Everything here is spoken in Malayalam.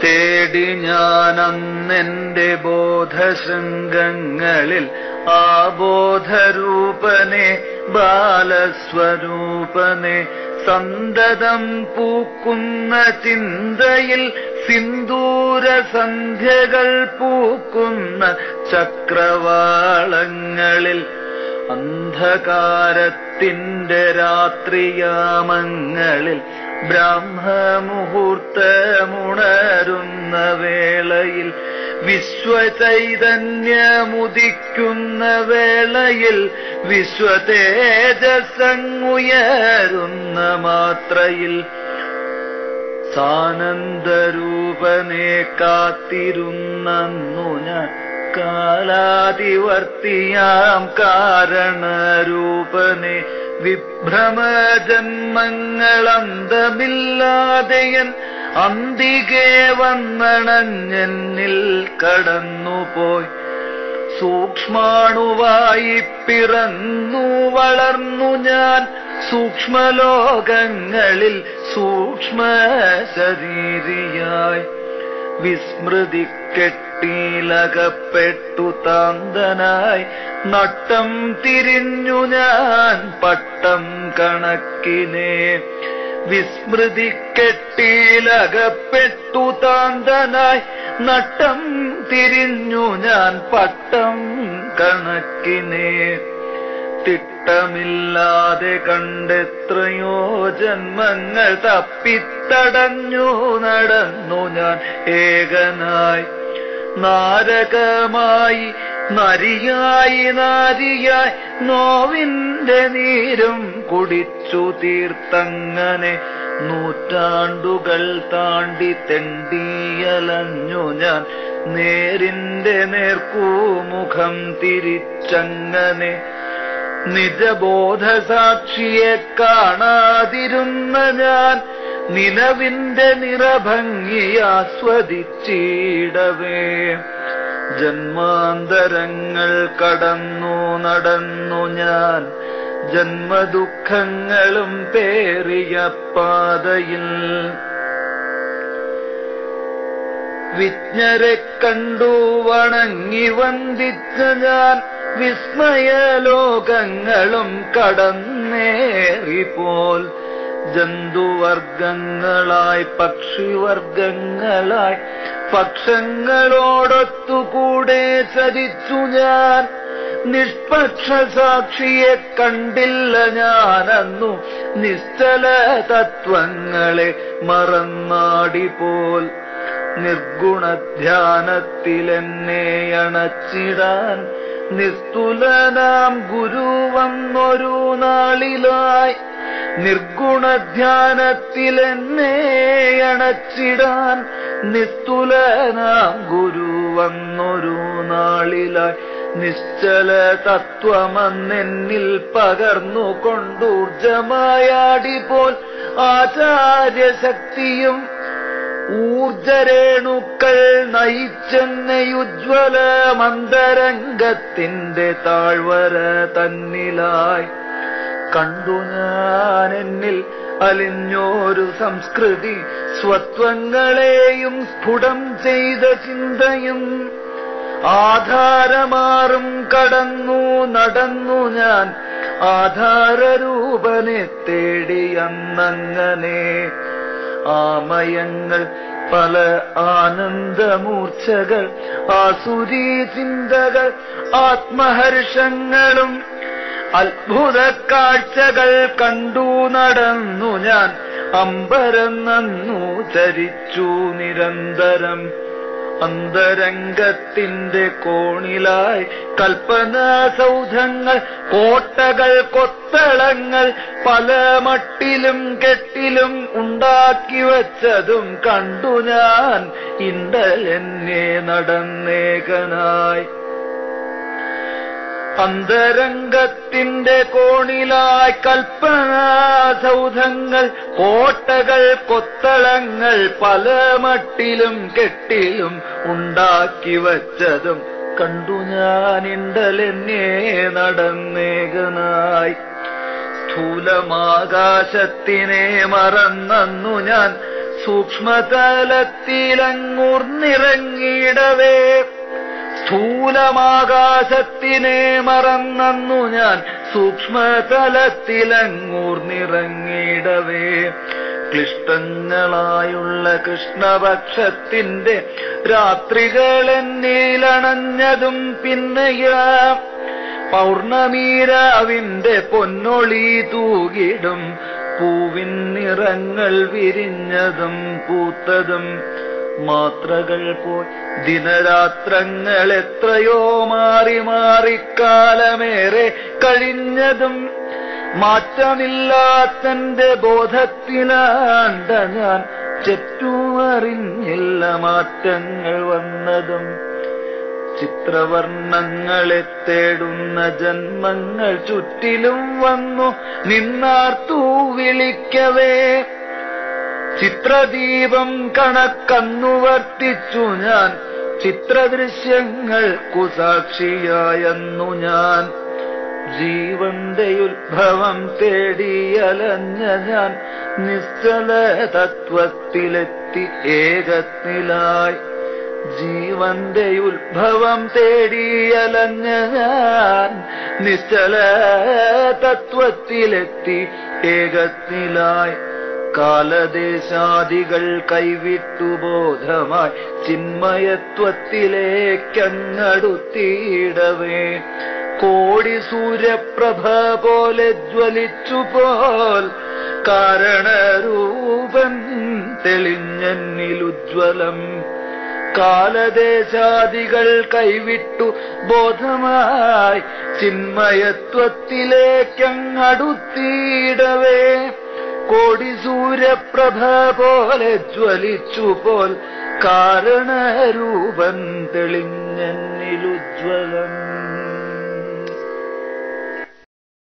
തേടി ഞാൻ അന്നെന്റെ ബോധശൃംഗങ്ങളിൽ ആ ബോധരൂപനെ ബാലസ്വരൂപനെ സന്തതം പൂക്കുന്ന ചിന്തയിൽ സിന്ദൂര സന്ധ്യകൾ പൂക്കുന്ന ചക്രവാളങ്ങളിൽ അന്ധകാരത്തിന്റെ രാത്രിയാമങ്ങളിൽ ബ്രാഹ്മമുഹൂർത്തമുണരുന്ന വേളയിൽ വിശ്വചൈതന്യമുദിക്കുന്ന വേളയിൽ വിശ്വതേജസ്സങ്ങുയരുന്ന മാത്രയിൽ സാനന്ദരൂപനെ കാത്തിരുന്നു ഞാൻ കാലാതിവർത്തിയാം കാരണരൂപനെ വിഭ്രമജന്മങ്ങളന്തമില്ലാതെയൻ അന്തികെ വന്നണഞ്ഞെന്നിൽ കടന്നുപോയി സൂക്ഷ്മാണുവായി പിറന്നു വളർന്നു ഞാൻ സൂക്ഷ്മലോകങ്ങളിൽ സൂക്ഷ്മ ശരീരിയായി വിസ്മൃതി കെട്ടിലകപ്പെട്ടു താന്തനായി നട്ടം തിരിഞ്ഞു ഞാൻ പട്ടം കണക്കിനെ വിസ്മൃതി കെട്ടിലകപ്പെട്ടു താന്തനായി നട്ടം തിരിഞ്ഞു ഞാൻ പട്ടം കണക്കിനെ തിട്ടമില്ലാതെ കണ്ടെത്രയോ ജന്മങ്ങൾ തപ്പിത്തടഞ്ഞു നടന്നു ഞാൻ ഏകനായി നാരകമായി നരിയായി നാരിയായി നോവിന്റെ നീരും കുടിച്ചു തീർത്തങ്ങനെ നൂറ്റാണ്ടുകൾ താണ്ടി തെണ്ടിയലഞ്ഞു ഞാൻ നേരിന്റെ നേർക്കൂമുഖം തിരിച്ചങ്ങനെ നിജബോധസാക്ഷിയെ കാണാതിരുന്ന ഞാൻ നിലവിന്റെ നിറഭംഗി ആസ്വദിച്ചിടവേ ജന്മാന്തരങ്ങൾ കടന്നു നടന്നു ഞാൻ ജന്മദുഃഖങ്ങളും പേറിയ പാതയിൽ വിജ്ഞരെ കണ്ടു വണങ്ങി വന്ദിച്ച ഞാൻ വിസ്മയലോകങ്ങളും കടന്നേറിപ്പോൽ ജന്തുവർഗങ്ങളായി പക്ഷിവർഗങ്ങളായി പക്ഷങ്ങളോടൊത്തുകൂടെ ചരിച്ചു ഞാൻ നിഷ്പക്ഷ സാക്ഷിയെ കണ്ടില്ല ഞാനന്നു നിശ്ചല തത്വങ്ങളെ മറന്നാടിപോൽ നിർഗുണധ്യാനത്തിലെന്നെ അണച്ചിടാൻ നിസ്തുലനാം ഗുരു വന്നൊരു നാളിലായി നിർഗുണധ്യാനത്തിലെന്നെ അണച്ചിടാൻ നിസ്തുലനാം ഗുരു വന്നൊരു നാളിലായി നിശ്ചല തത്വമെന്നെന്നിൽ പകർന്നു കൊണ്ടൂർജമായാടിപോൽ ആചാര്യശക്തിയും ഊർജരേണുക്കൾ നയിച്ചെന്നയുജ്വല മന്ദരംഗത്തിന്റെ താഴ്വര തന്നിലായി കണ്ടു ഞാൻ എന്നിൽ അലിഞ്ഞോരു സംസ്കൃതി സ്വത്വങ്ങളെയും സ്ഫുടം ചെയ്ത ചിന്തയും ആധാരമാറും കടന്നു നടന്നു ഞാൻ ആധാരരൂപനെ തേടിയന്നങ്ങനെ ആമയങ്ങൾ പല ആനന്ദമൂർച്ചകൾ ആസുരീ ചിന്തകൾ ആത്മഹർഷങ്ങളും അത്ഭുത കാഴ്ചകൾ കണ്ടു നടന്നു ഞാൻ അമ്പരം നന്നു ചരിച്ചു നിരന്തരം അന്തരംഗത്തിന്റെ കോണിലായി കൽപ്പനാ സൗധങ്ങൾ കോട്ടകൾ കൊത്തളങ്ങൾ പല മട്ടിലും കെട്ടിലും ഉണ്ടാക്കി വച്ചതും കണ്ടു ഞാൻ ഇണ്ടലെന്നെ നടന്നേകനായി അന്തരംഗത്തിന്റെ കോണിലായി കൽപ്പനാ സൗധങ്ങൾ കോട്ടകൾ കൊത്തളങ്ങൾ പല മട്ടിലും കെട്ടിലും ഉണ്ടാക്കി വച്ചതും കണ്ടു ഞാൻ ഇണ്ടലെന്നെ നടന്നേകനായി സ്ഥൂലമാകാശത്തിനെ മറന്നു ഞാൻ സൂക്ഷ്മതലത്തിലങ്ങൂർന്നിറങ്ങിയിടവേ സ്ഥൂലമാകാശത്തിനെ മറന്നു ഞാൻ സൂക്ഷ്മതലത്തിലങ്ങൂർന്നിറങ്ങിയിടവേ ക്ലിഷ്ടങ്ങളായുള്ള കൃഷ്ണപക്ഷത്തിന്റെ രാത്രികൾ എന്നിലണഞ്ഞതും പിന്നെയാ പൗർണമീരാവിന്റെ പൊന്നൊളി തൂകിടും പൂവിൻ നിറങ്ങൾ വിരിഞ്ഞതും പൂത്തതും മാത്രകൾ പോയി ദിനരാത്രങ്ങൾ എത്രയോ മാറി മാറിക്കാലമേറെ കഴിഞ്ഞതും മാറ്റമില്ലാത്തന്റെ ബോധത്തിലാണ്ട ഞാൻ ചുറ്റുമറിഞ്ഞില്ല മാറ്റങ്ങൾ വന്നതും ചിത്രവർണ്ണങ്ങളെ തേടുന്ന ജന്മങ്ങൾ ചുറ്റിലും വന്നു നിന്നാർത്തു വിളിക്കവേ ചിത്രദീപം കണക്കന്നു വർത്തിച്ചു ഞാൻ ചിത്രദൃശ്യങ്ങൾക്കു സാക്ഷിയായെന്നു ഞാൻ ജീവന്റെ ഉത്ഭവം തേടിയലഞ്ഞ ഞാൻ നിശ്ചല തത്വത്തിലെത്തി ഏകത്തിലായി ജീവന്റെ ഉത്ഭവം തേടിയലഞ്ഞ ഞാൻ നിശ്ചല തത്വത്തിലെത്തി ഏകത്തിലായി കാലദേശാദികൾ കൈവിട്ടു ബോധമായി ചിന്മയത്വത്തിലേക്കങ്ങടുത്തിയിടവേ കോടി സൂര്യപ്രഭ പോലെ ജ്വലിച്ചു പോൽ കാരണരൂപൻ തെളിഞ്ഞന്നിലുജ്വലം കാലദേശാദികൾ കൈവിട്ടു ബോധമായി ചിന്മയത്വത്തിലേക്കങ്ങടുത്തിയിടവേ കോടി സൂര്യപ്രഭ പോലെ ജ്വലിച്ചു പോൽ കാരണരൂപൻ തെളിഞ്ഞന്നിലുജ്വലം